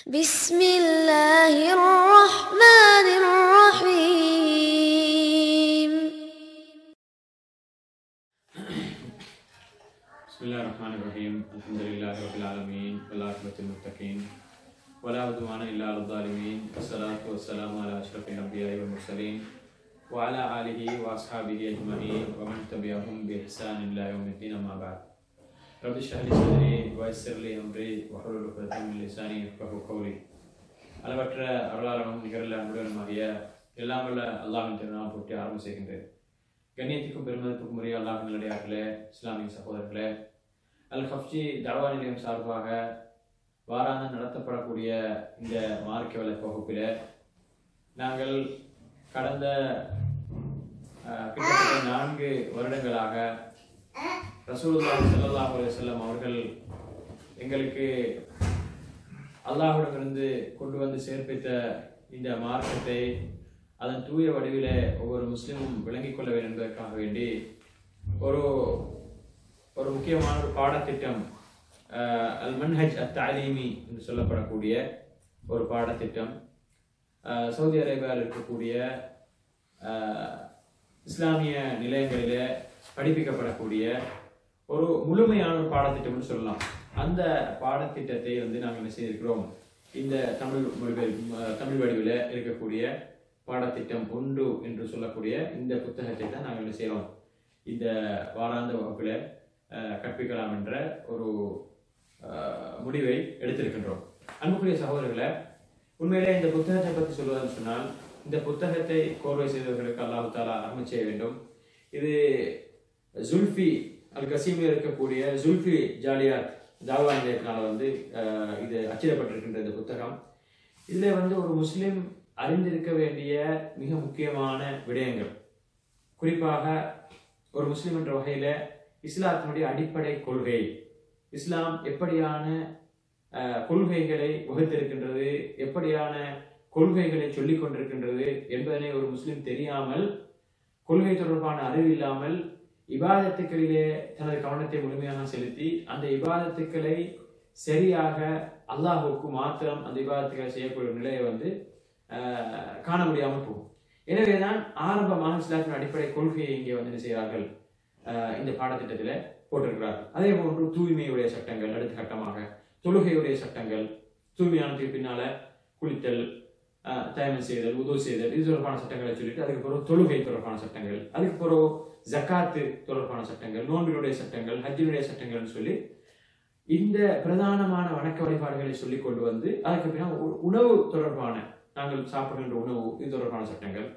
بسم الله الرحمن الرحيم بسم الله الرحمن الرحيم الحمد لله رب العالمين والعاقبة للمتقين ولا عدوان إلا على الظالمين والصلاة والسلام على أشرف الأنبياء والمرسلين وعلى آله وأصحابه أجمعين ومن تبعهم بإحسان إلى يوم الدين أما بعد رب اشرح لي صدري ويسر لي أمري واحلل عقدة من لساني يفقهوا قولي அளவற்ற அருளாளனும் நிகரில் அன்புடனுமாகிய எல்லாம் வல்ல அல்லாஹின் திருநாள் போட்டி ஆரம்பம் செய்கின்றேன் கண்ணியத்துக்கும் பெருமதிப்புக்கும் உரிய அல்லாஹ் நல்லடியார்களே இஸ்லாமிய சகோதரர்களே அல் ஹப்ஜி தவா நிலையம் சார்பாக வாராந்தம் நடத்தப்படக்கூடிய இந்த மார்க்க வலை வகுப்பில் நாங்கள் கடந்த அஹ், கிட்டத்தட்ட நான்கு வருடங்களாக ரசூலுல்லாஹி ஸல்லல்லாஹு அலைஹி வஸல்லம் அவர்கள் எங்களுக்கு அல்லாஹ்விடமிருந்து கொண்டு வந்து சேர்ப்பித்த இந்த மார்க்கத்தை அதன் தூய வடிவிலே ஒவ்வொரு முஸ்லிமும் விளங்கிக் கொள்ள வேண்டும் என்பதற்காக வேண்டி ஒரு ஒரு முக்கியமான ஒரு பாடத்திட்டம் அஹ், அல் மன்ஹஜ் அத் தாலீமி என்று சொல்லப்படக்கூடிய ஒரு பாடத்திட்டம் அஹ், சவுதி அரேபியாவில் இருக்கக்கூடிய அஹ், இஸ்லாமிய நிலையங்களிலே படிப்பிக்கப்படக்கூடிய ஒரு முழுமையான ஒரு பாடத்திட்டம்னு சொல்லலாம் அந்த பாடத்திட்டத்தை வந்து நாங்கள் என்ன செய்திருக்கிறோம் இந்த தமிழ் மொழிபெயர்ப்பு அஹ், தமிழ் வடிவில் இருக்கக்கூடிய பாடத்திட்டம் ஒன்று என்று சொல்லக்கூடிய இந்த புத்தகத்தை தான் நாங்கள் என்ன செய்கிறோம் இந்த வாராந்த வகுப்பில் அஹ், கற்பிக்கலாம் என்ற ஒரு அஹ், முடிவை எடுத்திருக்கின்றோம் அன்புக்குரிய சகோதரர்களை உண்மையிலே இந்த புத்தகத்தை பற்றி சொல்வதுன்னு சொன்னால் இந்த புத்தகத்தை கோர்வை செய்தவர்களுக்கு அல்லாஹு தாலா ரஹ்மத் செய்ய வேண்டும் இது ஜுல்ஃபி அல் கசீமில் இருக்கக்கூடிய ஜுல்ஃபி ஜாலியாத் தாவா நிலையத்தினால வந்து அஹ், இது அச்சிடப்பட்டிருக்கின்ற இந்த புத்தகம் இதில் வந்து ஒரு முஸ்லிம் அறிந்திருக்க வேண்டிய மிக முக்கியமான விடயங்கள் குறிப்பாக ஒரு முஸ்லிம் என்ற வகையில் இஸ்லாத்தினுடைய அடிப்படை கொள்கை இஸ்லாம் எப்படியான அஹ், கொள்கைகளை வகுத்திருக்கின்றது எப்படியான கொள்கைகளை சொல்லிக் கொண்டிருக்கின்றது என்பதனை ஒரு முஸ்லிம் தெரியாமல் கொள்கை தொடர்பான அறிவு இல்லாமல் இபாதத்துக்களிலே தனது கவனத்தை முழுமையாக செலுத்தி அந்த இபாதத்துக்களை சரியாக அல்லாஹுக்கு மாத்திரம் அந்த இபாதத்துக்களை செய்யக்கூடிய ஒரு நிலையை வந்து அஹ், காண முடியாமல் போகும் எனவேதான் ஆரம்பமாக இஸ்லாத்தின் அடிப்படை கொள்கையை இங்கே வந்து என்ன செய்கிறார்கள் அஹ், இந்த பாடத்திட்டத்தில் போட்டிருக்கிறார்கள் அதே போன்று தூய்மையுடைய சட்டங்கள் அடுத்த கட்டமாக தொழுகையுடைய சட்டங்கள் தூய்மையானதுக்கு பின்னால குளித்தல் அஹ், தயமம் செய்தல் உதவு செய்தல் இது தொடர்பான சட்டங்களை சொல்லிட்டு அதுக்கு பிறகு தொழுகை தொடர்பான சட்டங்கள் அதுக்கு பிறகு ஜக்காத்து தொடர்பான சட்டங்கள் நோன்பினுடைய சட்டங்கள் ஹஜ்ஜினுடைய சட்டங்கள்னு சொல்லி இந்த பிரதானமான வணக்க வழிபாடுகளை சொல்லி கொண்டு வந்து அதுக்கு பின்னால் உ- உணவு தொடர்பான நாங்கள் சாப்பிடுகின்ற உணவு இது தொடர்பான சட்டங்கள்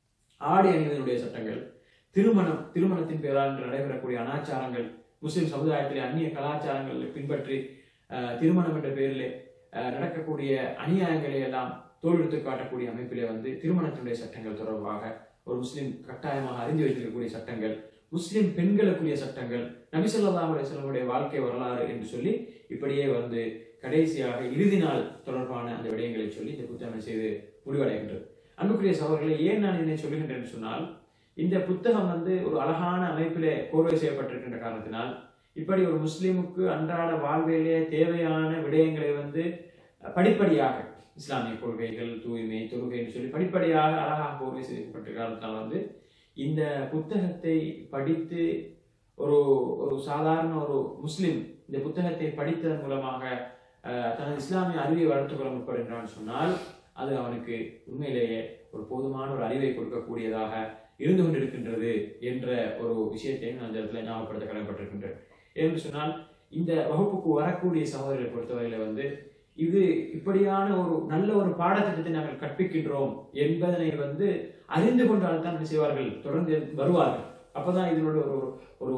ஆடை அணிவதனுடைய சட்டங்கள் திருமணம் திருமணத்தின் பேரால் நடைபெறக்கூடிய அனாச்சாரங்கள் முஸ்லிம் சமுதாயத்திலே அந்நிய கலாச்சாரங்களை பின்பற்றி அஹ், திருமணம் என்ற பெயரிலே அஹ், நடக்கக்கூடிய அநியாயங்களை எல்லாம் தோலெடுத்து காட்டக்கூடிய அமைப்பிலே வந்து திருமணத்தினுடைய சட்டங்கள் தொடர்பாக ஒரு முஸ்லிம் கட்டாயமாக அறிந்து வைத்திருக்கக்கூடிய சட்டங்கள் முஸ்லிம் பெண்களுக்குரிய சட்டங்கள் நபிசல்லாஹ் அலிஸ்லமுடைய வாழ்க்கை வரலாறு என்று சொல்லி இப்படியே வந்து கடைசியாக இறுதி நாள் தொடர்பான அந்த விடயங்களை சொல்லி இந்த புத்தகம் செய்து முடிவடைகின்றது அன்புக்குரிய சகோதரர்களை ஏன் நான் இதனை சொல்லுகின்றேன் என்று சொன்னால் இந்த புத்தகம் வந்து ஒரு அழகான அமைப்பிலே கோர்வை செய்யப்பட்டிருக்கின்ற காரணத்தினால் இப்படி ஒரு முஸ்லிமுக்கு அன்றாட வாழ்விலே தேவையான விடயங்களை வந்து அஹ், படிப்படியாக இஸ்லாமிய கொள்கைகள் தூய்மை தொழுகைன்னு சொல்லி படிப்படியாக அழகாக கோர்வை செய்யப்பட்ட காரணத்தினால் வந்து இந்த புத்தகத்தை படித்து ஒரு ஒரு சாதாரண ஒரு முஸ்லிம் இந்த புத்தகத்தை படித்ததன் மூலமாக அஹ், தனது இஸ்லாமிய அறிவை வளர்த்துக் கொள்ள முற்படுகின்றான் சொன்னால் அது அவனுக்கு உண்மையிலேயே ஒரு போதுமான ஒரு அறிவை கொடுக்கக்கூடியதாக இருந்து கொண்டிருக்கின்றது என்ற ஒரு விஷயத்தையும் நான் இந்த இடத்துல ஞாபகப்படுத்த கடமைப்பட்டிருக்கின்றேன் என்று சொன்னால் இந்த வகுப்புக்கு வரக்கூடிய சகோதரர்களை பொறுத்தவரையில வந்து இது இப்படியான ஒரு நல்ல ஒரு பாடத்திட்டத்தை நாங்கள் கற்பிக்கின்றோம் என்பதனை வந்து அறிந்து கொண்டால் தான் என்ன செய்வார்கள் தொடர்ந்து வருவார்கள் அப்பதான் இதனோட ஒரு ஒரு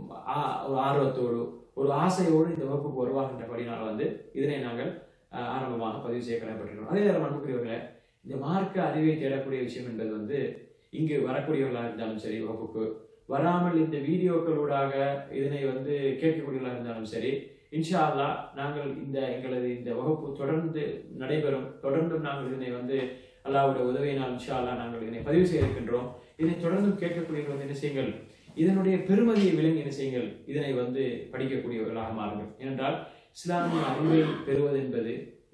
ஆ- ஒரு ஆர்வத்தோடு ஒரு ஆசையோடு இந்த வகுப்புக்கு வருவார்கின்றபடினால வந்து இதனை நாங்கள் அஹ், ஆரம்பமாக பதிவு செய்ய கடமைப்பட்டிருக்கிறோம் அதே நேரம் அன்புக்குரியவர்களே இந்த மார்க்க அறிவை தேடக்கூடிய விஷயம் என்பது வந்து இங்கு வரக்கூடியவர்களாக இருந்தாலும் சரி வகுப்புக்கு வராமல் இந்த வீடியோக்களூடாக இதனை வந்து கேட்கக்கூடியவர்களாக இருந்தாலும் சரி இன்ஷா அல்லாஹ் நாங்கள் இந்த எங்களது இந்த வகுப்பு தொடர்ந்து நடைபெறும் தொடர்ந்தும் நாங்கள் இதனை வந்து அல்லாஹ்வுடைய உதவியினால் இன்ஷா அல்லாஹ் நாங்கள் இதனை பதிவு செய்ய இருக்கின்றோம் இதனை தொடர்ந்தும் கேட்கக்கூடியவர்கள் வந்து என்ன செய்யுங்கள் இதனுடைய பெருமதியை விளங்கி என்ன செய்யுங்கள் இதனை வந்து படிக்கக்கூடியவர்களாக மாறுங்கள் ஏனென்றால் இஸ்லாமிய அறிவை பெறுவது என்பது இஸ்லாத்திலே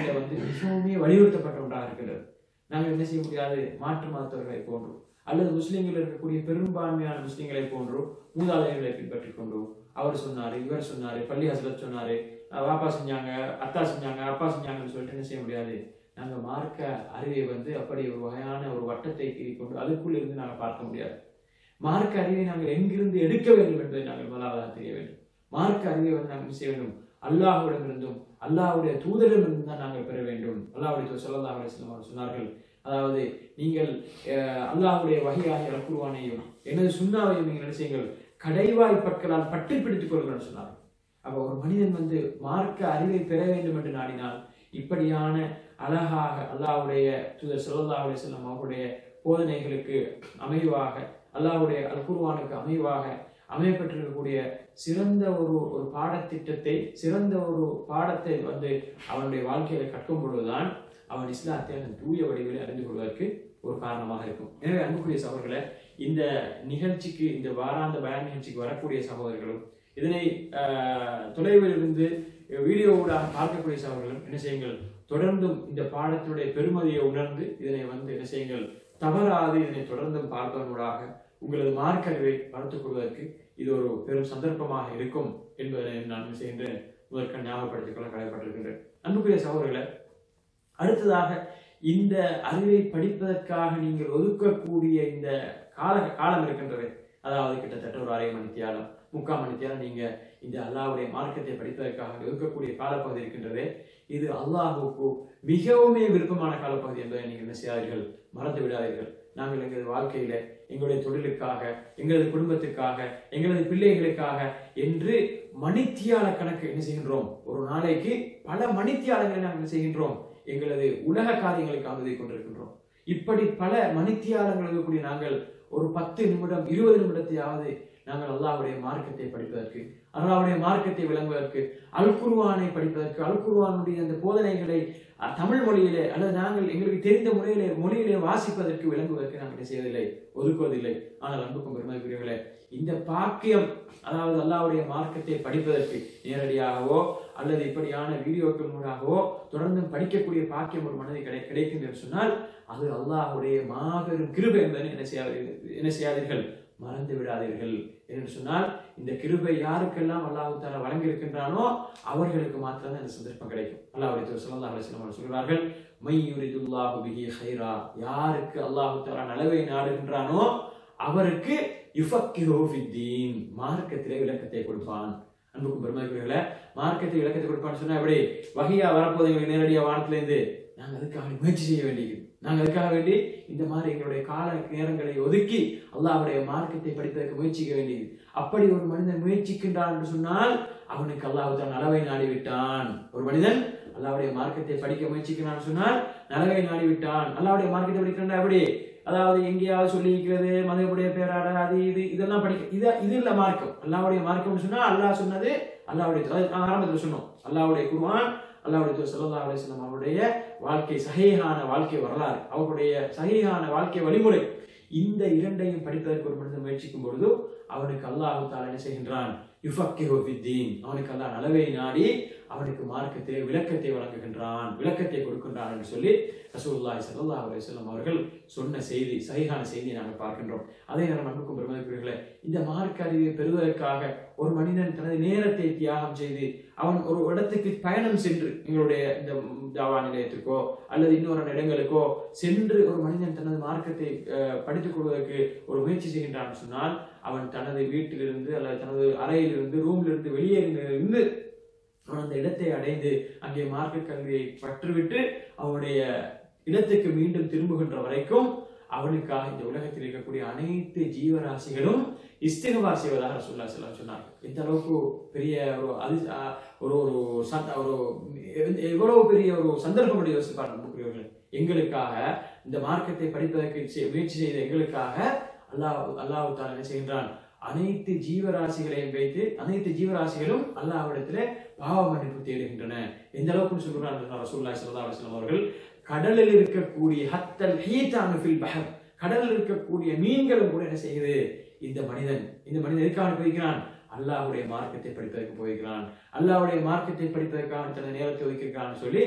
மார்க்கத்துல வந்து மிகவுமே வலியுறுத்தப்பட்ட ஒன்றாக இருக்கின்றது நாங்கள் என்ன செய்ய முடியாது மாற்று மதத்தவர்களை போன்று அல்லது முஸ்லிம்கள் இருக்கக்கூடிய பெரும்பான்மையான முஸ்லிம்களை போன்று மூதாதையர்களை பின்பற்றி கொண்டு அவர் சொன்னாரு இவர் சொன்னாரு பள்ளி ஹசரத் சொன்னாரு அஹ் வாப்பா செஞ்சாங்க அத்தா செஞ்சாங்க அப்பா செஞ்சாங்கன்னு சொல்லிட்டு என்ன செய்ய முடியாது நாங்க மார்க்க அறிவை வந்து அப்படி ஒரு வகையான ஒரு வட்டத்தை கொண்டு அதுக்குள்ள இருந்து நாங்கள் பார்க்க முடியாது மார்க்க அறிவை நாங்கள் எங்கிருந்து எடுக்க வேண்டும் என்பதை நாங்கள் முதலாவதாக தெரிய வேண்டும் மார்க்க அறிவை வந்து நாங்கள் என்ன செய்ய வேண்டும் அல்லாஹ்விடமிருந்தும் அல்லாஹ்வுடைய தூதரிடமிருந்து தான் நாங்கள் பெற வேண்டும் அல்லாஹ்வுடைய தூதர் ஸல்லல்லாஹு அலைஹி வஸல்லம் அவர்கள் சொன்னார்கள் அதாவது நீங்கள் அஹ், அல்லாஹ்வுடைய வகையாக அல்குர்வானையும் எனது சுண்ணாவையும் நீங்கள் என்ன செய்யுங்கள் கடைவாய் பற்களால் பற்றி பிடித்துக் கொள்ளுங்கள் சொன்னார்கள் அப்ப ஒரு மனிதன் வந்து மார்க்க அறிவை பெற வேண்டும் என்று நாடினால் இப்படியான அழகாக அல்லாஹ்வுடைய தூதர் ஸல்லல்லாஹு அலைஹி வஸல்லம் அவருடைய போதனைகளுக்கு அமைவாக அல்லாஹ்வுடைய அல் குர்ஆனுக்கு அமைவாக அமையப்பட்டிருக்கக்கூடிய சிறந்த ஒரு ஒரு பாடத்திட்டத்தை சிறந்த ஒரு பாடத்தை வந்து அவனுடைய வாழ்க்கையில கற்கும் பொழுதுதான் அவன் இஸ்லாத்தை அதன் தூய வடிவில் அறிந்து கொள்வதற்கு ஒரு காரணமாக இருக்கும் எனவே அன்புக்குரிய சகோதரர்களே இந்த நிகழ்ச்சிக்கு இந்த வாராந்த பயன் நிகழ்ச்சிக்கு வரக்கூடிய சகோதரர்களும் இதனை ஆஹ், தொலைவில் இருந்து வீடியோவுடாக பார்க்கக்கூடிய சகோதரர்களும் என்ன செய்யுங்கள் தொடர்ந்தும் இந்த பாடத்தினுடைய பெருமதியை உணர்ந்து இதனை வந்து என்ன செய்யுங்கள் தவறாது இதனை தொடர்ந்தும் பார்ப்பதனூடாக உங்களது மார்க்க அறிவை வளர்த்துக் கொள்வதற்கு இது ஒரு பெரும் சந்தர்ப்பமாக இருக்கும் என்பதை நான் என்ன செய்கின்றேன் முதற்க ஞாபகப்படுத்திக் கொள்ள கடமைப்பட்டிருக்கின்றேன் அன்புக்குரிய சகோதரர்களே அடுத்ததாக இந்த அறிவை படிப்பதற்காக நீங்கள் ஒதுக்கக்கூடிய இந்த கால காலம் இருக்கின்றது அதாவது கிட்டத்தட்ட ஒரு அரை மணித்தியாலம் முக்கால் மணித்தியாலம் நீங்க இந்த அல்லாஹ்வுடைய மார்க்கத்தை படிப்பதற்காக ஒதுக்கக்கூடிய காலப்பகுதி இருக்கின்றது இது அல்லாஹுக்கு மிகவுமே விருப்பமான காலப்பகுதி என்பதை நீங்கள் என்ன செய்யாதீர்கள் மறந்து விடாதீர்கள் நாங்கள் எங்களது வாழ்க்கையில எங்களுடைய தொழிலுக்காக எங்களது குடும்பத்துக்காக எங்களது பிள்ளைகளுக்காக என்று மணித்தியால கணக்கு என்ன செய்கின்றோம் ஒரு நாளைக்கு பல மணித்தியாலங்களை நாங்கள் என்ன செய்கின்றோம் எங்களது உலக காரியங்களுக்காக ஒதுக்கி கொண்டிருக்கின்றோம் இப்படி பல மணித்தியாலங்கள் இருக்கக்கூடிய நாங்கள் ஒரு பத்து நிமிடம் இருபது நிமிடத்தையாவது நாங்கள் அல்லாஹ்வுடைய மார்க்கத்தை படிப்பதற்கு அல்லாஹ்வுடைய மார்க்கத்தை விளங்குவதற்கு அல் குர்ஆனை படிப்பதற்கு அல் குர்ஆனுடைய அந்த போதனைகளை அஹ், தமிழ் மொழியிலே அல்லது நாங்கள் எங்களுக்கு தெரிந்த முறையிலே மொழியிலே வாசிப்பதற்கு விளங்குவதற்கு நாங்கள் என்ன செய்வதில்லை ஒதுக்குவதில்லை ஆனால் அன்புக்கும் பெருமதிக்குரியவர்களே இந்த பாக்கியம் அதாவது அல்லாஹ்வுடைய மார்க்கத்தை படிப்பதற்கு நேரடியாகவோ அல்லது இப்படியான வீடியோக்கள் மூலமாகவோ தொடர்ந்து படிக்கக்கூடிய பாக்கியம் ஒரு மனதை கிடை கிடைக்கின்றது என்று சொன்னால் அது அல்லாஹ்வுடைய மாபெரும் கிருபை என்பதை என்ன செய்யாதீர்கள் என்ன செய்யாதீர்கள் மறந்து விடாதீர்கள் என்று சொன்னால் இந்த கிருபை யாருக்கெல்லாம் அல்லாஹு தாலா வழங்கி இருக்கின்றானோ அவர்களுக்கு மாத்திரம் தான் இந்த சந்தர்ப்பம் கிடைக்கும் அல்லாஹ்வுடைய தூதர் ஸல்லல்லாஹு அலைஹி வஸல்லம் அவர்கள் சொல்கிறார்கள் மை யுரிதுல்லாஹு பிஹி ஹைரா யாருக்கு அல்லாஹு தாலா நலவை நாடுகின்றானோ அவருக்கு யுஃபக்கிஹு ஃபித்தீன் மார்க்கத்திலே விளக்கத்தை கொடுப்பான் அன்புக்கும் பெருமதிக்குரியவர்களே மார்க்கத்தை விளக்கத்தை கொடுப்பான்னு சொன்னா எப்படி வகையா வரப்போது எங்களுக்கு நேரடியா வானத்திலேருந்து நாங்க அதுக்காக முயற்சி செய்ய வேண்டியது நாங்க அதுக்காக வேண்டி இந்த மாதிரி எங்களுடைய கால நேரங்களை ஒதுக்கி அல்லாஹ்வுடைய மார்க்கத்தை படிப்பதற்கு முயற்சிக்க வேண்டியது அப்படி ஒரு மனிதன் முயற்சிக்கின்றான் என்று சொன்னால் அவனுக்கு அல்லாஹ் தான் நலவை நாடி விட்டான் ஒரு மனிதன் அல்லாஹ்வுடைய மார்க்கத்தை படிக்க முயற்சிக்கிறான்னு சொன்னால் நலவை நாடி விட்டான் அல்லாஹ்வுடைய மார்க்கத்தை படிக்கிறா எப்படி அதாவது எங்கேயாவது சொல்லியிருக்கிறது மதவுடைய பேராட அது இது இதெல்லாம் படிக்க இது இது இல்ல மார்க்கம் அல்லாஹ்வுடைய மார்க்கம்னு சொன்னா அல்லாஹ் சொன்னது அல்லாஹ்வுடைய அதாவது நான் ஆரம்பத்தில் சொன்னோம் அல்லாஹ்வுடைய குர்ஆன் அல்லாஹ்வுடைய தூதர் ஸல்லல்லாஹு அலைஹி வஸல்லம் அவருடைய வாழ்க்கை சஹீஹான வாழ்க்கை வரலாறு அவருடைய சஹீஹான வாழ்க்கை வழிமுறை இந்த இரண்டையும் படிப்பதற்கு ஒரு மனிதன் முயற்சிக்கும் பொழுது அவனுக்கு அல்லாஹ் தாலா என்ன செய்கின்றான் யுஃபக்கிஹு ஃபித்தீன் அவனுக்கு அல்லாஹ் நலவை நாடி அவனுக்கு மார்க்கத்திலே விளக்கத்தை வழங்குகின்றான் விளக்கத்தை கொடுக்கின்றான் என்று சொல்லி ரசூலுல்லாஹி ஸல்லல்லாஹு அலைஹி வஸல்லம் அவர்கள் சொன்ன செய்தி சஹீஹான செய்தியை நாங்கள் பார்க்கின்றோம் அதே நேரம் அன்புக்கும் பெருமதிக்குரியவர்களே இந்த மார்க்க அறிவை பெறுவதற்காக ஒரு மனிதன் தனது நேரத்தை தியாகம் செய்து அவன் ஒரு இடத்துக்கு பயணம் சென்று எங்களுடைய இந்த தாவா நிலையத்துக்கோ அல்லது இன்னொரு இடங்களுக்கோ சென்று ஒரு மனிதன் தனது மார்க்கத்தை அஹ், படித்துக் கொள்வதற்கு ஒரு முயற்சி செய்கின்றான் என்று சொன்னால் அவன் தனது வீட்டிலிருந்து அல்லது தனது அறையிலிருந்து ரூமிலிருந்து வெளியேறிலிருந்து அவன் அந்த இடத்தை அடைந்து அங்கே மார்க்க கல்வியை பற்றுவிட்டு அவனுடைய இடத்துக்கு மீண்டும் திரும்புகின்ற வரைக்கும் அவனுக்காக இந்த உலகத்தில் இருக்கக்கூடிய அனைத்து ஜீவராசிகளும் இஸ்திகபார் செய்வதாக ரசூல்லா ஸல்லல்லாஹு சொன்னார் இந்த அளவுக்கு பெரிய ஒரு அது அஹ், ஒரு ஒரு சந்த- ஒரு எ- எவ்வளவு பெரிய ஒரு சந்தர்ப்பம் உடைய யோசிப்பார் நம்புகிறவர்கள் எங்களுக்காக இந்த மார்க்கத்தை படிப்பதற்கு செய்- முயற்சி செய்த எங்களுக்காக அல்லாஹ் அல்லாஹ் தாலா என்ன செய்கின்றான் அனைத்து ஜீவராசிகளையும் வைத்து அனைத்து ஜீவராசிகளும் அல்லாஹ்விடத்திலே பாவ மன்னிப்பு தேடுகின்றன எந்த அளவுக்கு சொல்கிறார் ரசூலுல்லாஹி ஸல்லல்லாஹு அலைஹி வஸல்லம் அவர்கள் கடலில் இருக்கக்கூடிய ஹத்தல் ஹீதானு ஃபில் பஹர் கடலில் இருக்கக்கூடிய மீன்களும் கூட என்ன செய்யுது இந்த மனிதன் இந்த மனிதன் எதுக்காக போய்க்கிறான் அல்லாஹ்வுடைய மார்க்கத்தை படிப்பதற்கு போய்க்கிறான் அல்லாஹ்வுடைய மார்க்கத்தை படிப்பதற்காக தனது நேரத்தை ஒதுக்கியிருக்கான்னு சொல்லி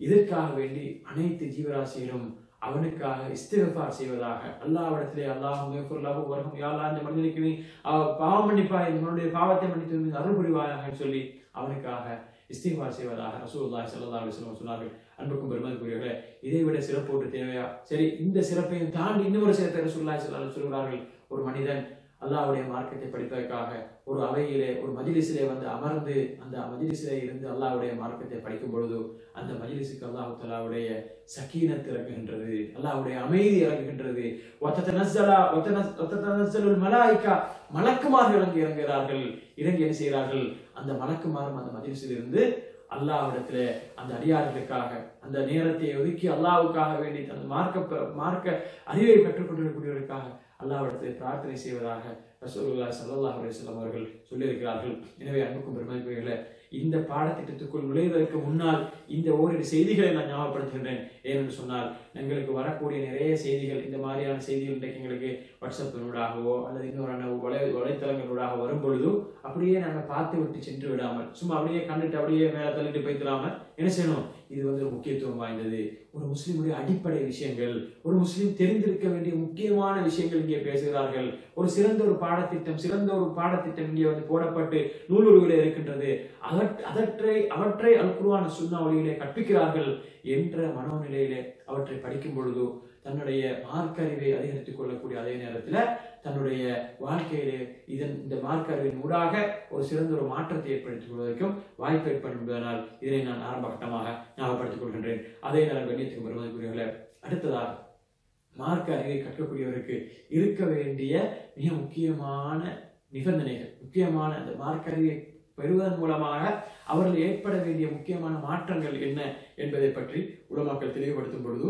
இதற்காக வேண்டி அனைத்து ஜீவராசிகளும் அவனுக்காக இஸ்திகஃபார் செய்வதாக அல்லாவிடத்திலே அல்லாஹ் மேஃபுல்லாஹு வர்ஹம் யா அல்லாஹ் இந்த மனிதனுக்கு நீ அவ- பாவம் மன்னிப்பாய் என்னுடைய பாவத்தை மன்னித்து வந்து அருள் புரிவாயாக சொல்லி அவனுக்காக இஸ்திகஃபார் செய்வதாக ரசூலுல்லாஹி ஸல்லல்லாஹு அலைஹி வஸல்லம் சொன்னார்கள் அன்புக்கும் பெருமதிக்குரியவர்களே இதை விட சிறப்பு ஒன்று தேவையா சரி இந்த சிறப்பையும் தாண்டி இன்னொரு சிறப்பை ரசூலுல்லாஹி ஸல்லல்லாஹு அலைஹி வஸல்லம் சொல்கிறார்கள் ஒரு மனிதன் அல்லாஹ்வுடைய மார்க்கத்தை படிப்பதற்காக ஒரு அவையிலே ஒரு மஜ்லிஸிலே வந்து அமர்ந்து அந்த மஜ்லிஸிலே இருந்து அல்லாஹ்வுடைய மார்க்கத்தை படிக்கும் பொழுது அந்த மஜ்லிஸுக்கு அல்லாஹ் தஆலாவுடைய சக்கீனத் இறங்குகின்றது அல்லாஹ்வுடைய அமைதி இறங்குகின்றது வத்தனஸ்ஸலா வத்தனஸ் வத்தனஸ்ஸலுல் மலாயிகா மலக்குமார்கள் இறங்கி இறங்குகிறார்கள் இறங்கி என்ன செய்கிறார்கள் அந்த மலக்குமாரும் அந்த மஜ்லிஸில் இருந்து அல்லாஹ்விடத்திலே அந்த அடியார்களுக்காக அந்த நேரத்தை ஒதுக்கி அல்லாஹ்வுக்காக வேண்டி தனது மார்க்க மார்க்க அறிவை பெற்றுக் கொண்டிருக்கக்கூடியவருக்காக அல்லாஹ்விடத்தில் பிரார்த்தனை செய்வதாக ரசூலுல்லாஹி ஸல்லல்லாஹு அலைஹி வஸல்லம் அவர்கள் சொல்லியிருக்கிறார்கள் எனவே அன்புக்கும் பெருமதிக்குரியவர்களே இந்த பாடத்திட்டத்துக்குள் நுழைவதற்கு முன்னால் இந்த ஓரிரு செய்திகளை நான் ஞாபகப்படுத்துகின்றேன் ஏனென்று சொன்னால் எங்களுக்கு வரக்கூடிய நிறைய செய்திகள் இந்த மாதிரியான செய்திகள் இன்றைக்கு எங்களுக்கு வாட்ஸ்அப்பினூடாகவோ அல்லது இன்னொரு வலை வலைத்தளங்களூடாக வரும் பொழுது அப்படியே நாங்கள் பார்த்து விட்டு சென்று விடாமல் சும்மா அப்படியே கண்டுட்டு அப்படியே மேலே தள்ளிட்டு போய்த்திராம என்ன செய்யணும் இது வந்து ஒரு முக்கியத்துவம் வாய்ந்தது ஒரு முஸ்லிமுடைய அடிப்படை விஷயங்கள் ஒரு முஸ்லிம் தெரிந்திருக்க வேண்டிய முக்கியமான விஷயங்கள் இங்கே பேசுகிறார்கள் ஒரு சிறந்த ஒரு பாடத்திட்டம் சிறந்த ஒரு பாடத்திட்டம் இங்கே வந்து போடப்பட்டு நூலுருவிலே இருக்கின்றது அதற்- அதற்றை அவற்றை அல் குர்ஆன் சுன்னா வழியிலே கற்பிக்கிறார்கள் என்ற மனோநிலையிலே அவற்றை படிக்கும் பொழுது தன்னுடைய மார்க்கறிவை அதிகரித்துக் கொள்ளக்கூடிய அதே நேரத்துல தன்னுடைய வாழ்க்கையிலே இதன் இந்த மார்க்கறிவின் ஊடாக ஒரு சிறந்த ஒரு மாற்றத்தை ஏற்படுத்திக் கொள்வதற்கும் வாய்ப்பு ஏற்படும் என்பதனால் இதனை நான் ஆரம்ப கட்டமாக ஞாபகப்படுத்திக் கொள்கின்றேன் அதே நேரம் கண்ணியத்துக்கு வருவதற்குரியவர்களே அடுத்ததாக மார்க்க அறிவை கற்கக்கூடியவருக்கு இருக்க வேண்டிய மிக முக்கியமான நிபந்தனைகள் முக்கியமான அந்த மார்க்க அறிவை பெறுவதன் மூலமாக அவர்கள் ஏற்பட வேண்டிய முக்கியமான மாற்றங்கள் என்ன என்பதை பற்றி உலமாக்கள் தெளிவுபடுத்தும் பொழுது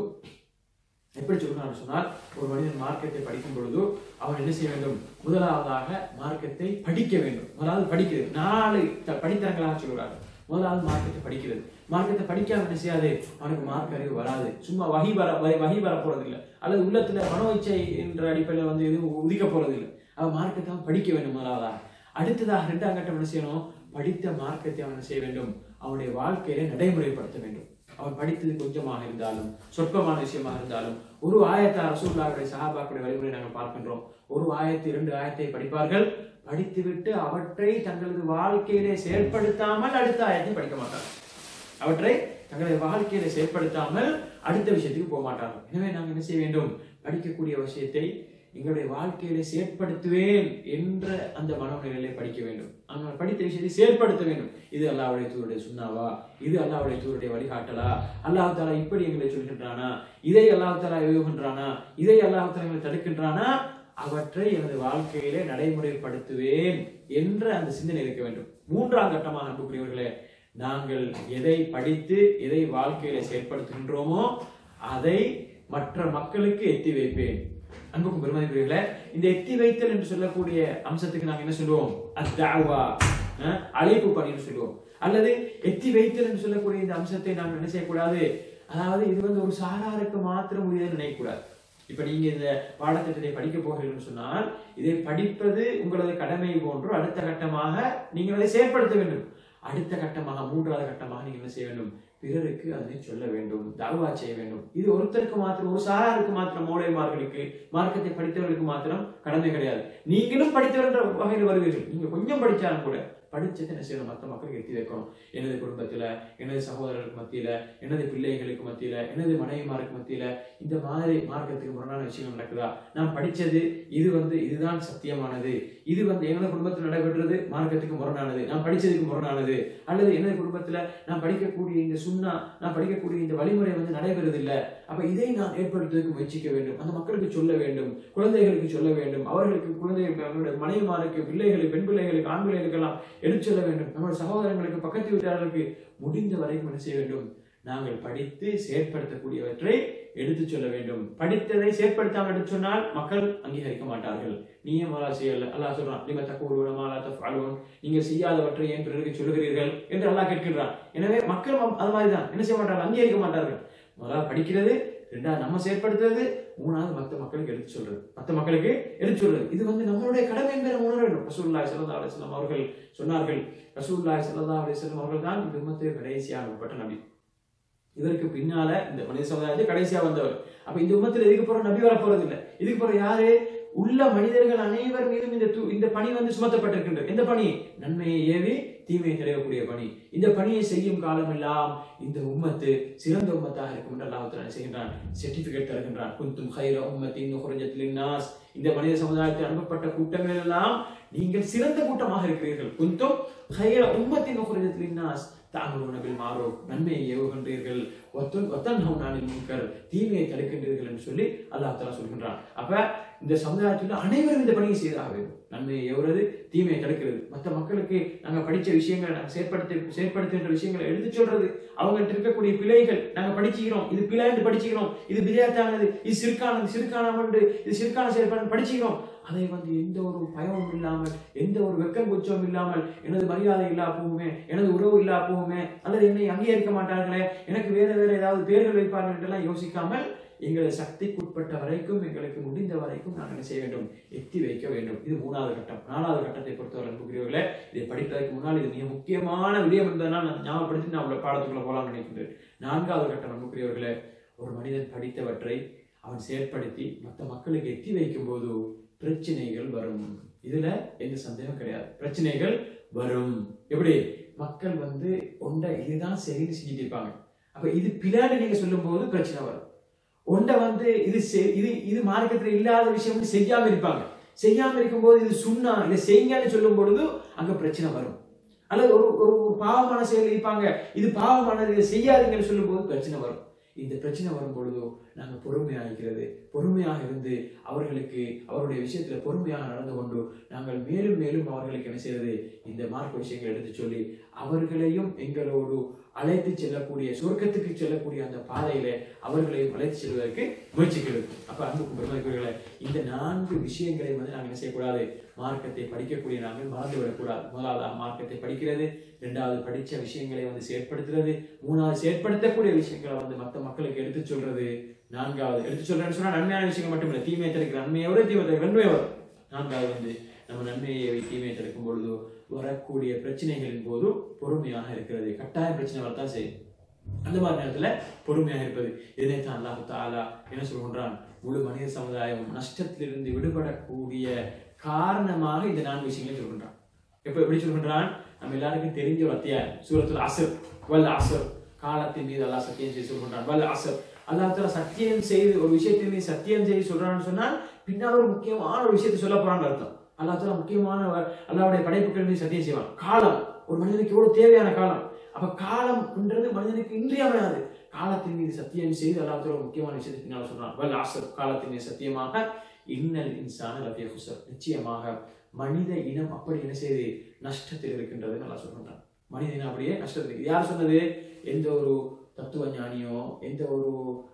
எப்படி சொல்றான்னு சொன்னால் ஒரு மனிதன் மார்க்கத்தை படிக்கும் பொழுது அவன் என்ன செய்ய வேண்டும் முதலாவதாக மார்க்கத்தை படிக்க வேண்டும் முதலாவது படிக்கிறது நாலு த- படித்தரங்களாக சொல்கிறாங்க முதலாவது மார்க்கத்தை படிக்கிறது மார்க்கத்தை படிக்காம என்ன செய்யாது அவனுக்கு மார்க் அறிவு வராது சும்மா வகி வர வ- வகி வர போறது இல்லை அல்லது உள்ளத்துல மனோ இச்சை என்ற அடிப்படையில் வந்து எதுவும் உதிக்க போறது இல்லை அவன் மார்க்கத்தை அவன் படிக்க வேண்டும் முதலாவதாக அடுத்ததாக இரண்டாம் கட்டம் என்ன செய்யணும் படித்த மார்க்கத்தை அவன் என்ன செய்ய வேண்டும் அவனுடைய வாழ்க்கையில நடைமுறைப்படுத்த வேண்டும் அவன் படித்தது கொஞ்சமாக இருந்தாலும் சொற்பமான விஷயமாக இருந்தாலும் ஒரு ஆயத்தை ரசூல்லாவுடைய சஹாபாக்குடைய வழிமுறை நாங்கள் பார்க்கின்றோம் ஒரு ஆயத்து இரண்டு ஆயத்தை படிப்பார்கள் படித்துவிட்டு அவற்றை தங்களது வாழ்க்கையிலே செயல்படுத்தாமல் அடுத்த ஆயத்தை படிக்க மாட்டார்கள் அவற்றை தங்களது வாழ்க்கையில செயல்படுத்தாமல் அடுத்த விஷயத்துக்கு போக மாட்டார்கள் எனவே நாங்கள் என்ன செய்ய வேண்டும் படிக்கக்கூடிய விஷயத்தை எங்களுடைய வாழ்க்கையில செயற்படுத்துவேன் என்ற அந்த மனோநிலையிலே படிக்க வேண்டும் ஆனால் படித்த விஷயத்தை செயற்படுத்த வேண்டும் இது அல்லாவுடைய தூருடைய சுண்ணாவா இது அல்லாவுடைய தூருடைய வழிகாட்டலா அல்லாஹ் தாலா இப்படி எங்களை சொல்கின்றானா இதை அல்லாஹ் தாலா எழுதுகின்றானா இதை அல்லாஹ் தாலா எங்களை தடுக்கின்றானா அவற்றை எனது வாழ்க்கையிலே நடைமுறைப்படுத்துவேன் என்ற அந்த சிந்தனை இருக்க வேண்டும் மூன்றாம் கட்டமாக அன்புக்குரியவர்களே நாங்கள் எதை படித்து எதை வாழ்க்கையில செயற்படுத்துகின்றோமோ அதை மற்ற மக்களுக்கு எத்தி வைப்பேன் அன்புக்கும் பெருமதிக்குரியவர்களே இந்த எத்தி வைத்தல் என்று சொல்லக்கூடிய அம்சத்துக்கு நாங்க என்ன சொல்லுவோம் அத்தாவா அழைப்பு பணின்னு சொல்லுவோம் அல்லது எத்தி வைத்தல் என்று சொல்லக்கூடிய இந்த அம்சத்தை நாம் என்ன செய்யக்கூடாது அதாவது இது வந்து ஒரு சாராருக்கு மாத்திரம் உரியது நினைக்கக்கூடாது இப்ப நீங்க இந்த பாடத்திட்டத்தை படிக்க போகிறீங்கன்னு சொன்னால் இதை படிப்பது உங்களது கடமை போன்று அடுத்த கட்டமாக நீங்கள் அதை செயற்படுத்த வேண்டும் அடுத்த கட்டமாக மூன்றாவது கட்டமாக நீங்க என்ன செய்ய வேண்டும் பிறருக்கு அதனை சொல்ல வேண்டும் தர்வா செய்ய வேண்டும் இது ஒருத்தருக்கு மாத்திரம் ஒரு சாராருக்கு மாத்திரம் மூளைமார்களுக்கு மார்க்கத்தை படித்தவர்களுக்கு மாத்திரம் கடமை கிடையாது நீங்களும் படித்தவர்ன்ற வகையில் வருவீர்கள் நீங்க கொஞ்சம் படிச்சாலும் கூட படிச்சதை என்ன செய்யணும் மற்ற மக்களுக்கு எத்தி வைக்கணும் எனது குடும்பத்துல எனது சகோதரர்களுக்கு மத்தியில எனது பிள்ளைகளுக்கு மத்தியில எனது மனைவிமாருக்கு மத்தியில இந்த மாதிரி மார்க்கத்துக்கு முரணான விஷயங்கள் நடக்குதா நான் படிச்சது இது வந்து இதுதான் சத்தியமானது இது வந்து எனது குடும்பத்தில் நடைபெற்றது மார்க்கத்துக்கு முரணானது நான் படிச்சதுக்கு முரணானது அல்லது எனது குடும்பத்துல நான் படிக்கக்கூடிய இந்த சுண்ணா நான் படிக்கக்கூடிய இந்த வழிமுறை வந்து நடைபெறுவதில்லை அப்ப இதை நான் ஏற்படுத்துவதற்கு முயற்சிக்க வேண்டும் அந்த மக்களுக்கு சொல்ல வேண்டும் குழந்தைகளுக்கு சொல்ல வேண்டும் அவர்களுக்கு குழந்தைகளுக்கு அவர்களுடைய மனைவிமாருக்கு பிள்ளைகளுக்கு பெண் பிள்ளைகளுக்கு ஆண் பிள்ளைகளுக்கெல்லாம் எடுத்து சொல்ல வேண்டும் நம்முடைய சகோதரங்களுக்கு பக்கத்து வீட்டாளர்களுக்கு முடிந்த வரைக்கும் என்ன செய்ய வேண்டும் நாங்கள் படித்து செயற்படுத்தக்கூடியவற்றை எடுத்து சொல்ல வேண்டும் படித்ததை செயற்படுத்தாமல் எடுத்து சொன்னால் மக்கள் அங்கீகரிக்க மாட்டார்கள் நீயே மாலா செய்யல அல்லாஹ் சொல்றான் நீங்க தக்க மாலா தஃபாலுன் நீங்க செய்யாதவற்றை ஏன் பிறருக்கு சொல்லுகிறீர்கள் என்று அல்லாஹ் கேட்கின்றான் எனவே மக்கள் அது மாதிரி தான் என்ன செய்ய மாட்டார்கள் அங்கீகரிக்க மாட்டார்கள் முதலாவது படிக்கிறது ரெண்டாவது நம்ம செயற்படுத்துறது மூணாவது மற்ற மக்களுக்கு எடுத்து சொல்றது மற்ற மக்களுக்கு எடுத்து சொல்றது இது வந்து நம்மளுடைய கடமை என்பதை உணர வேண்டும் ரசூல்லாய் சல்லா அலிஸ்லாம் அவர்கள் சொன்னார்கள் ரசூல்லாய் சல்லா அலிஸ்லாம் அவர்கள் தான் இந்த உம்மத்தை கடைசியாக உட்பட்ட நபி இவருக்கு பின்னால இந்த மனித சமுதாயத்தை கடைசியா வந்தவர் அப்ப இந்த உம்மத்துல இதுக்கு போற நபி வர போறது இல்ல இதுக்கு போற யாரு உள்ள மனிதர்கள் அனைவர் மீதும் இந்த து- இந்த பணி வந்து சுமத்தப்பட்டிருக்கின்றது எந்த பணி நன்மையை ஏவி தீமையை தடையக்கூடிய பணி இந்த பணியை செய்யும் காலமெல்லாம் இந்த உம்மத்து சிறந்த உம்மத்தாக இருக்கும் என்று அல்லாஹ் தஆலா செய்கின்றான் சர்டிபிகேட் தருகின்றான் குந்தும் ஹைர உம்மத்தின் உஹ்ரஜத் நாஸ் இந்த மனித சமுதாயத்தில் அனுப்பப்பட்ட கூட்டங்கள் எல்லாம் நீங்கள் சிறந்த கூட்டமாக இருக்கிறீர்கள் குந்தும் ஹைர உம்மத்தின் உஹ்ரஜத் நாஸ் தாங்களும் பில் மாரூஃப் நன்மையை ஏவுகின்றீர்கள் ஒத்தன் ஒத்தன்ஹவுன் அனில் முன்கர் தீமையை தடுக்கின்றீர்கள் என்று சொல்லி அல்லாஹ் தஆலா சொல்கின்றான் அப்ப இந்த சமுதாயத்தில் அனைவரும் இந்த பணியை செய்தாக வேண்டும் நன்மையை ஏவுறது தீமையை தடுக்கிறது மற்ற மக்களுக்கு நாங்க படிச்ச விஷயங்களை நாங்க செயற்படுத்தி செயற்படுத்துகின்ற விஷயங்களை எடுத்து சொல்றது அவங்கள்ட்ட இருக்கக்கூடிய பிழைகள் நாங்க படிச்சுக்கிறோம் இது பிழைன்னு படிச்சுக்கிறோம் இது பிரியாத்தானது இது சிறுக்கானது சிறுக்கானது இது சிறுக்கான செயல்பாடு படிச்சுக்கிறோம் அதை வந்து எந்த ஒரு பயமும் இல்லாமல் எந்த ஒரு வெக்கம் குச்சமும் இல்லாமல் எனது மரியாதை இல்லா போகுமே எனது உறவு இல்லா போகுமே அல்லது என்னை அங்கீகரிக்க மாட்டார்களே எனக்கு வேற வேற ஏதாவது பேர்கள் வைப்பார்கள் என்றெல்லாம் யோசிக்காமல் எங்களது சக்திக்குட்பட்ட வரைக்கும் எங்களுக்கு முடிந்த வரைக்கும் நாங்கள் என்ன செய்ய வேண்டும் எத்தி வைக்க வேண்டும் இது மூணாவது கட்டம் நாலாவது கட்டத்தை பொறுத்தவரை அன்புக்குரியவர்களே இதை படிப்பதற்கு முன்னால் இது மிக முக்கியமான விடயம் என்பதனால் நான் ஞாபகப்படுத்தி நான் உள்ள பாடத்துக்குள்ள போகலாம்னு நினைக்கின்றேன் நான்காவது கட்டம் அன்புக்குரியவர்களே ஒரு மனிதன் படித்தவற்றை அவன் செயற்படுத்தி மற்ற மக்களுக்கு எத்தி வைக்கும் போது பிரச்சனைகள் வரும் இதுல எந்த சந்தேகம் கிடையாது பிரச்சனைகள் வரும் எப்படி மக்கள் வந்து ஒன்றை இதுதான் சரின்னு செஞ்சுட்டு இருப்பாங்க அப்ப இது பின்னாடி நீங்க சொல்லும் போது பிரச்சனை வரும் ஒன்றை வந்து இது செ- இது இது மார்க்கத்துல இல்லாத விஷயம் செய்யாம இருப்பாங்க செய்யாம இருக்கும்போது இது சுண்ணா இதை செய்யுங்கன்னு சொல்லும் பொழுது அங்க பிரச்சனை வரும் அல்லது ஒரு ஒரு ஒரு பாவமான செயல் இருப்பாங்க இது பாவமானது இதை செய்யாதீங்கன்னு சொல்லும்போது பிரச்சனை வரும் இந்த பிரச்சனை வரும் பொழுதோ நாங்க பொறுமையாக இருக்கிறது பொறுமையாக இருந்து அவர்களுக்கு அவருடைய விஷயத்துல பொறுமையாக நடந்து கொண்டு நாங்கள் மேலும் மேலும் அவர்களுக்கு என்ன செய்யறது இந்த மார்க்க விஷயங்களை எடுத்து சொல்லி அவர்களையும் எங்களோடு அழைத்து செல்லக்கூடிய சொர்க்கத்துக்கு செல்லக்கூடிய அந்த பாதையில அவர்களையும் அழைத்து செல்வதற்கு முயற்சிக்கிறது அப்ப அன்புக்கும் பெருமதிக்குரியவர்களே இந்த நான்கு விஷயங்களை வந்து நாங்கள் என்ன செய்யக்கூடாது மார்க்கத்தை படிக்கக்கூடிய நாங்கள் மறந்து விடக்கூடாது முதலாவது மார்க்கத்தை படிக்கிறது இரண்டாவது படிச்ச விஷயங்களை வந்து செயற்படுத்துறது மூணாவது செயற்படுத்தக்கூடிய விஷயங்களை வந்து மற்ற மக்களுக்கு எடுத்து சொல்றது நான்காவது எடுத்து சொல்றேன்னு சொன்னா நன்மையான விஷயங்கள் மட்டும் இல்லை தீமையை தடுக்கிற நன்மையை விட தீமை தடுக்கிற நன்மை வரும் நான்காவது வந்து நம்ம நன்மையை தீமையை தடுக்கும் பொழுது வரக்கூடிய பிரச்சனைகளின் போது பொறுமையாக இருக்கிறது கட்டாய பிரச்சனை வரத்தான் செய்யும் அந்த மாதிரி நேரத்துல பொறுமையாக இருப்பது இதைத்தான் அல்லாஹு தாலா என்ன சொல்கின்றான் முழு மனித சமுதாயம் நஷ்டத்திலிருந்து விடுபடக்கூடிய காரணமாக இந்த நான்கு விஷயங்களை சொல்கின்றான் எப்ப எப்படி சொல்கின்றான் நம்ம எல்லாருக்கும் தெரிஞ்ச ஒரு அத்தியாயம் சூரத்துல அசர் வல் அசர் காலத்தின் மீது அல்லாஹ் சத்தியம் செய்து சொல்கின்றான் வல் அசர் அல்லாஹ் தாலா சத்தியம் செய்து ஒரு விஷயத்தின் மீது சத்தியம் செய்து சொல்றான்னு சொன்னால் பின்னால் ஒரு முக்கியமான ஒரு விஷயத்தை சொல்ல போறான்னு அர்த்தம் அல்லாஹ் தாலா முக்கியமான ஒரு- அல்லாஹ்வுடைய படைப்புகள் மீது சத்தியம் செய்வான் காலம் ஒரு மனிதனுக்கு எவ்வளவு தேவையான காலம் அப்ப காலம்ன்றது மனிதனுக்கு இன்றியமையாது காலத்தின் மீது சத்தியம் செய்து அல்லாஹ் தாலா ஒரு முக்கியமான விஷயத்தை பின்னால் சொல்றான் வல் அசர் காலத்தின் மீது சத்தியமாக இன்னல் இன்சான லஃபிய ஹுசர் நிச்சயமாக மனித இனம் அப்படி என்ன செய்து நஷ்டத்தில் இருக்கின்றது நல்லா சொல்றான் மனித இனம் அப்படியே நஷ்டத்தில் இருக்கு. யார் சொன்னது எந்த ஒரு தத்துவ ஞானியோ எந்த ஒரு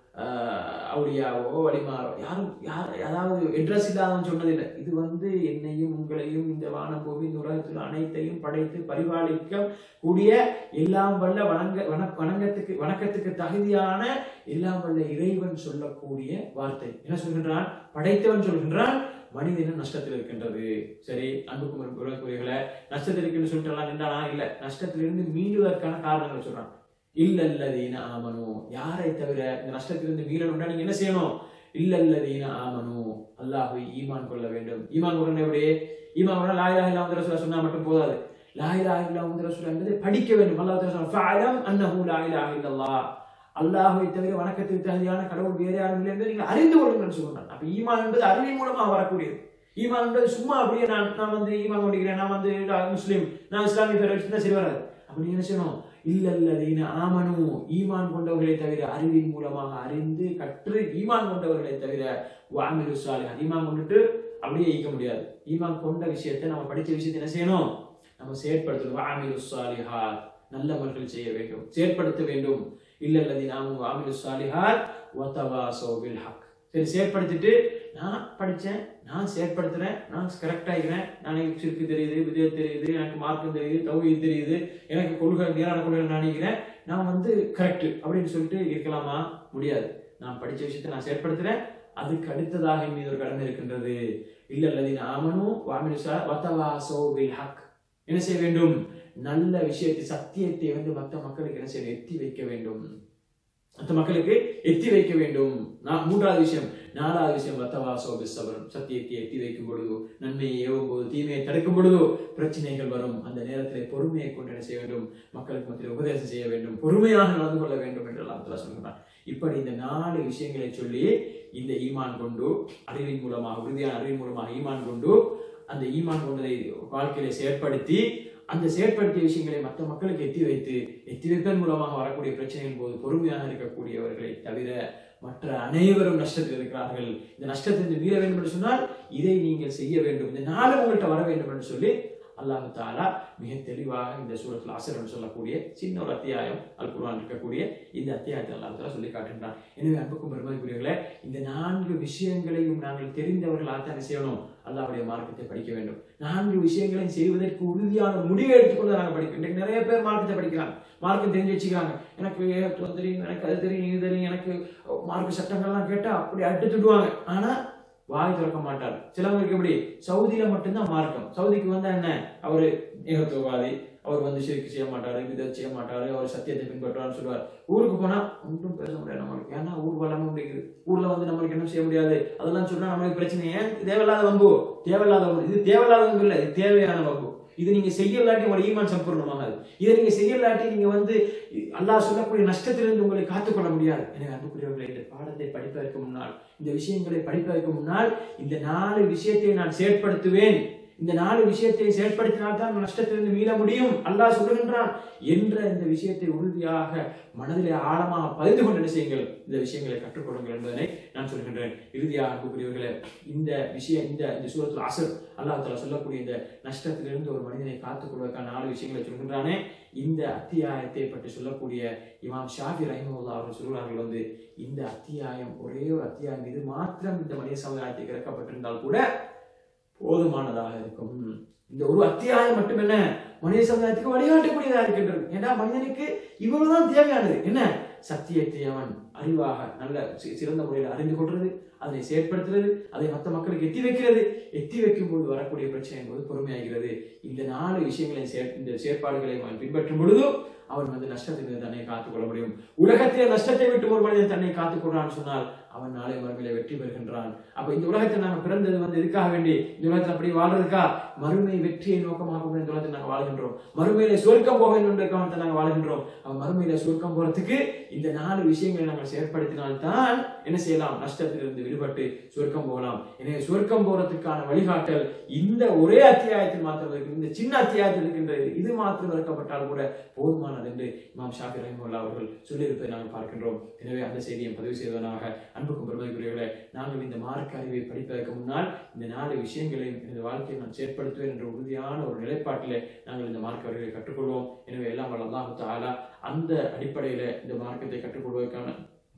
ஆஹ், அவுளியாவோ வழிமாறோ யாரும் யார் அதாவது அட்ரஸ் இல்லாதவன் சொன்னதில்லை இது வந்து என்னையும் உங்களையும் இந்த வானம் பூமி இந்த உலகத்தில் அனைத்தையும் படைத்து பரிபாலிக்க கூடிய எல்லாம் வல்ல வணங்க வண வணங்கத்துக்கு வணக்கத்துக்கு தகுதியான எல்லாம் வல்ல இறைவன் சொல்லக்கூடிய வார்த்தை என்ன சொல்கின்றான் படைத்தவன் சொல்கின்றான் மனிதனும் நஷ்டத்தில் இருக்கின்றது சரி அன்புக்கும் உலகக்குரியர்களை நஷ்டத்தில் இருக்குன்னு சொல்லிட்டு எல்லாம் நின்றானா இல்ல நஷ்டத்திலிருந்து மீண்டுவதற்கான காரணங்கள் சொல்றான் இல்லல்லதீன ஆமனு யாரை தவிர இந்த நஷ்டத்திலிருந்து மீறணும்னா நீங்க என்ன செய்யணும் இல்லல்லதீன ஆமனு அல்லாஹ்வை ஈமான் கொள்ள வேண்டும் ஈமான் கொள்ள எப்படி ஈமான் கொள்ள லா இலாஹ இல்லல்லாஹு ரசூலா சொன்னா மட்டும் போதாது லா இலாஹ இல்லல்லாஹு ரசூலா என்பதை படிக்க வேண்டும் அல்லாஹ் தஆலா சொல்றான் ஃபஅலம் அன்னஹு லா இலாஹ இல்லல்லாஹ் அல்லாஹ்வை தவிர வணக்கத்துக்கு தகுதியான கடவுள் வேறு யாரும் இல்லை என்று நீங்கள் அறிந்து கொள்ளுங்கள் சொல்றான் அப்ப ஈமான் என்பது அறிவின் மூலமாக வரக்கூடியது ஈமான் என்பது சும்மா அப்படியே நான் நான் வந்து ஈமான் கொண்டிருக்கிறேன் நான் வந்து நான் முஸ்லீம் நான் இஸ்லாமிய பேர் வச்சுருந்தா சரி வராது அப்ப நீங்க என்ன செய்யணும் இல்லல்லதீன ஆமனு ஈமான் கொண்டவர்களை தவிர அறிவின் மூலமாக அறிந்து கற்று ஈமான் கொண்டவர்களை தவிர வாமிரு சாலிஹ் ஈமான் கொண்டுட்டு அப்படியே ஈக்க முடியாது ஈமான் கொண்ட விஷயத்தை நம்ம படிச்ச விஷயத்தை என்ன செய்யணும் நம்ம செயற்படுத்தணும் வாமிரு சாலிஹாத் நல்லவர்கள் செய்ய வேண்டும் செயற்படுத்த வேண்டும் இல்லல்லதீன ஆமனு வாமிரு சாலிஹாத் வதவாசௌ பில் ஹக் சரி செயற்படுத்திட்டு நான் படிச்சேன் நான் செயற்படுத்துறேன் நான் கரெக்ட் ஆகிறேன் நான் எனக்கு சிறுக்கு தெரியுது விஜய் தெரியுது எனக்கு மார்க்கம் தெரியுது தௌஹி தெரியுது எனக்கு கொள்கை நேரான கொள்கை நான் நினைக்கிறேன் நான் வந்து கரெக்ட் அப்படின்னு சொல்லிட்டு இருக்கலாமா முடியாது நான் படிச்ச விஷயத்தை நான் செயற்படுத்துறேன் அதுக்கு அடுத்ததாக என் மீது ஒரு கடமை இருக்கின்றது இல்ல அல்லது ஆமனும் வாமினுசா வத்தவாசோ பில் ஹக் என்ன செய்ய வேண்டும் நல்ல விஷயத்தை சத்தியத்தை வந்து மற்ற மக்களுக்கு என்ன செய்ய எத்தி வைக்க வேண்டும் மற்ற மக்களுக்கு எத்தி வைக்க வேண்டும் நான் மூன்றாவது விஷயம் நாலாவது விஷயம் வத்தவாசோ பிசவரம் சத்தியத்தை எத்தி வைக்கும் பொழுதோ நன்மையை ஏவும் போது தீமையை தடுக்கும் பொழுதோ பிரச்சனைகள் வரும் அந்த நேரத்தில் பொறுமையை கொண்டு என்ன செய்ய வேண்டும் மக்களுக்கு மத்தியில் உபதேசம் செய்ய வேண்டும் பொறுமையாக நடந்து கொள்ள வேண்டும் என்று எல்லாம் சொல்கிறான் இப்படி இந்த நாலு விஷயங்களை சொல்லி இந்த ஈமான் கொண்டு அறிவின் மூலமாக உறுதியான அறிவின் மூலமாக ஈமான் கொண்டு அந்த ஈமான் கொண்டதை வாழ்க்கையில செயற்படுத்தி அந்த செயற்படுத்திய விஷயங்களை மற்ற மக்களுக்கு எத்தி வைத்து எத்தி வைப்பதன் மூலமாக வரக்கூடிய பிரச்சனையின் போது பொறுமையாக இருக்கக்கூடியவர்களை தவிர மற்ற அனைவரும் நஷ்டத்தில் இருக்கிறார்கள் இந்த நஷ்டத்திலிருந்து மீள வேண்டும் என்று சொன்னால் இதை நீங்கள் செய்ய வேண்டும் இந்த நாலு உங்கள்கிட்ட வர வேண்டும் என்று சொல்லி அல்லாஹு தாலா மிக தெளிவாக இந்த சூரத்தில் அசர் என்று சொல்லக்கூடிய சின்ன ஒரு அத்தியாயம் அல் குர்ஆன் இருக்கக்கூடிய இந்த அத்தியாயத்தை அல்லாஹ் தாலா சொல்லி காட்டுகின்றான் எனவே அன்புக்கும் பெருமதிக்குரியவர்களே இந்த நான்கு விஷயங்களையும் நாங்கள் தெரிந்தவர்களாக தான் செய்யணும் அல்லாஹ்வுடைய மார்க்கத்தை படிக்க வேண்டும் நான்கு விஷயங்களையும் செய்வதற்கு உறுதியான முடிவை எடுத்துக்கொண்டு நாங்கள் படிக்கணும் இன்றைக்கு நிறைய பேர் மார்க்கத்தை படிக்கிறாங்க மார்க்கம் தெரிஞ்சு வச்சுக்கிறாங்க எனக்கு ஏகத்துவம் தெரியும் எனக்கு அது தெரியும் இது தெரியும் எனக்கு மார்க்க சட்டங்கள்லாம் கேட்டா அப்படி அட்டுத்துடுவாங்க ஆனா வாய் திறக்க மாட்டார் சிலவங்களுக்கு எப்படி சவுதியில மட்டும்தான் மார்க்கம் சவுதிக்கு வந்தா என்ன அவரு ஏகத்துவவாதி அவர் வந்து சிரிக்கு செய்ய மாட்டாரு இதை செய்ய மாட்டாரு அவர் சத்தியத்தை பின்பற்றுவார்னு சொல்லுவார் ஊருக்கு போனா ஒன்றும் பேச முடியாது நம்மளுக்கு ஏன்னா ஊர் வளமும் அப்படிங்குது ஊர்ல வந்து நம்மளுக்கு என்ன செய்ய முடியாது அதெல்லாம் சொன்னா நம்மளுக்கு பிரச்சனை ஏன் தேவையில்லாத வம்பு தேவையில்லாத வம்பு இது தேவையில்லாத வம்பு இல்லை இது தேவையான வம்பு இது நீங்க செய்யலாட்டி உங்களோட ஈமான் சம்பூர்ணமாகாது இதை நீங்க செய்யலாட்டி நீங்க வந்து அல்லாஹ் சொல்லக்கூடிய நஷ்டத்திலிருந்து உங்களை காத்துக்கொள்ள முடியாது எனவே அன்புக்குரியவர்களை இந்த பாடத்தை படிப்பதற்கு முன்னால் இந்த விஷயங்களை படிப்பதற்கு முன்னால் இந்த நாலு விஷயத்தை நான் செயற்படுத்துவேன் இந்த நாலு விஷயத்தை செயற்படுத்தினால்தான் நான் நஷ்டத்திலிருந்து மீள முடியும் அல்லாஹ் சொல்லுகின்றான் என்ற இந்த விஷயத்தை உறுதியாக மனதிலே ஆழமாக பதிந்து கொண்டு என்ன செய்யுங்கள் இந்த விஷயங்களை கற்றுக்கொள்ளுங்கள் என்பதனை நான் சொல்கின்றேன் இறுதியாக அன்புக்குரியவர்களே இந்த விஷயம் இந்த இந்த சூரத்தில் அசர் அல்லாஹ் தாலா சொல்லக்கூடிய இந்த நஷ்டத்திலிருந்து ஒரு மனிதனை காத்துக் கொள்வதற்கான நாலு விஷயங்களை சொல்கின்றானே இந்த அத்தியாயத்தை பற்றி சொல்லக்கூடிய இமாம் ஷாஃபி ரஹிமுல்லா அவர்கள் சொல்கிறார்கள் வந்து இந்த அத்தியாயம் ஒரே ஒரு அத்தியாயம் இது மாத்திரம் இந்த மனித சமுதாயத்துக்கு இறக்கப்பட்டிருந்தால் கூட போதுமானதாக இருக்கும் இந்த ஒரு அத்தியாயம் மட்டும் என்ன மனித சமுதாயத்துக்கு வழிகாட்டக்கூடியதாக இருக்கின்றது ஏன்னா மனிதனுக்கு இவ்வளவுதான் தேவையானது என்ன சத்தியத்தை அவன் அறிவாக நல்ல சி- சிறந்த முறையில் அறிந்து கொள்றது அதை செயற்படுத்துறது அதை மற்ற மக்களுக்கு எத்தி வைக்கிறது எத்தி வைக்கும் போது வரக்கூடிய பிரச்சனை என்பது பொறுமையாகிறது இந்த நாலு விஷயங்களை செயற்- இந்த செயற்பாடுகளை அவன் பின்பற்றும் பொழுதும் அவன் வந்து நஷ்டத்திலிருந்து தன்னை காத்துக் கொள்ள முடியும் உலகத்திலே நஷ்டத்தை விட்டு ஒரு மனிதன் தன்னை காத்துக் கொள்றான்னு சொன்னால் அவன் நாளை மறுமையில வெற்றி பெறுகின்றான் அப்ப இந்த உலகத்தில் நாங்க பிறந்தது வந்து எதுக்காக வேண்டி இந்த உலகத்தில் அப்படி வாழ்றதுக்கா மறுமை வெற்றியை நோக்கமாக கொண்டு இந்த உலகத்தில் நாங்க வாழ்கின்றோம் மறுமையில சொர்க்கம் போக வேண்டும் என்ற காரணத்தை நாங்க வாழ்கின்றோம் அவன் மறுமையில சொர்க்கம் போறதுக்கு இந்த நாலு விஷயங்களை நாங்கள் செயற்படுத்தினால்தான் என்ன செய்யலாம் நஷ்டத்திலிருந்து விடுபட்டு சொர்க்கம் போகலாம் எனவே சொர்க்கம் போறதுக்கான வழிகாட்டல் இந்த ஒரே அத்தியாயத்தில் மாத்திரம் இருக்கு இந்த சின்ன அத்தியாயத்தில் இருக்கின்றது இது மாத்திரம் இருக்கப்பட்டால் கூட போதுமானது என்று இமாம் ஷாஃபி ரஹிமுல்லா அவர்கள் சொல்லியிருப்பதை நாங்கள் பார்க்கின்றோம் எனவே அந்த செய்தியை பதிவு செய்வதனாக அன்புக்கும் பெருமதிக்குரியவர்களே நாங்கள் இந்த மார்க்க அறிவை படிப்பதற்கு முன்னால் இந்த நாலு விஷயங்களையும் இந்த வாழ்க்கையை நான் செயற்படுத்துவேன் என்ற உறுதியான ஒரு நிலைப்பாட்டிலே நாங்கள் இந்த மார்க்க அறிவை கற்றுக்கொள்வோம் எனவே எல்லாம் வல்ல அல்லாஹ் தஆலா அந்த அடிப்படையில இந்த மார்க்கத்தை கற்றுக்கொள்வதற்கான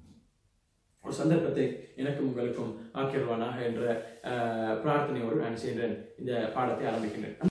ஒரு சந்தர்ப்பத்தை எனக்கும் உங்களுக்கும் ஆக்கிடுவானாக என்ற அஹ், பிரார்த்தனையோடு நான் செய்கிறேன் இந்த பாடத்தை ஆரம்பிக்கின்றேன்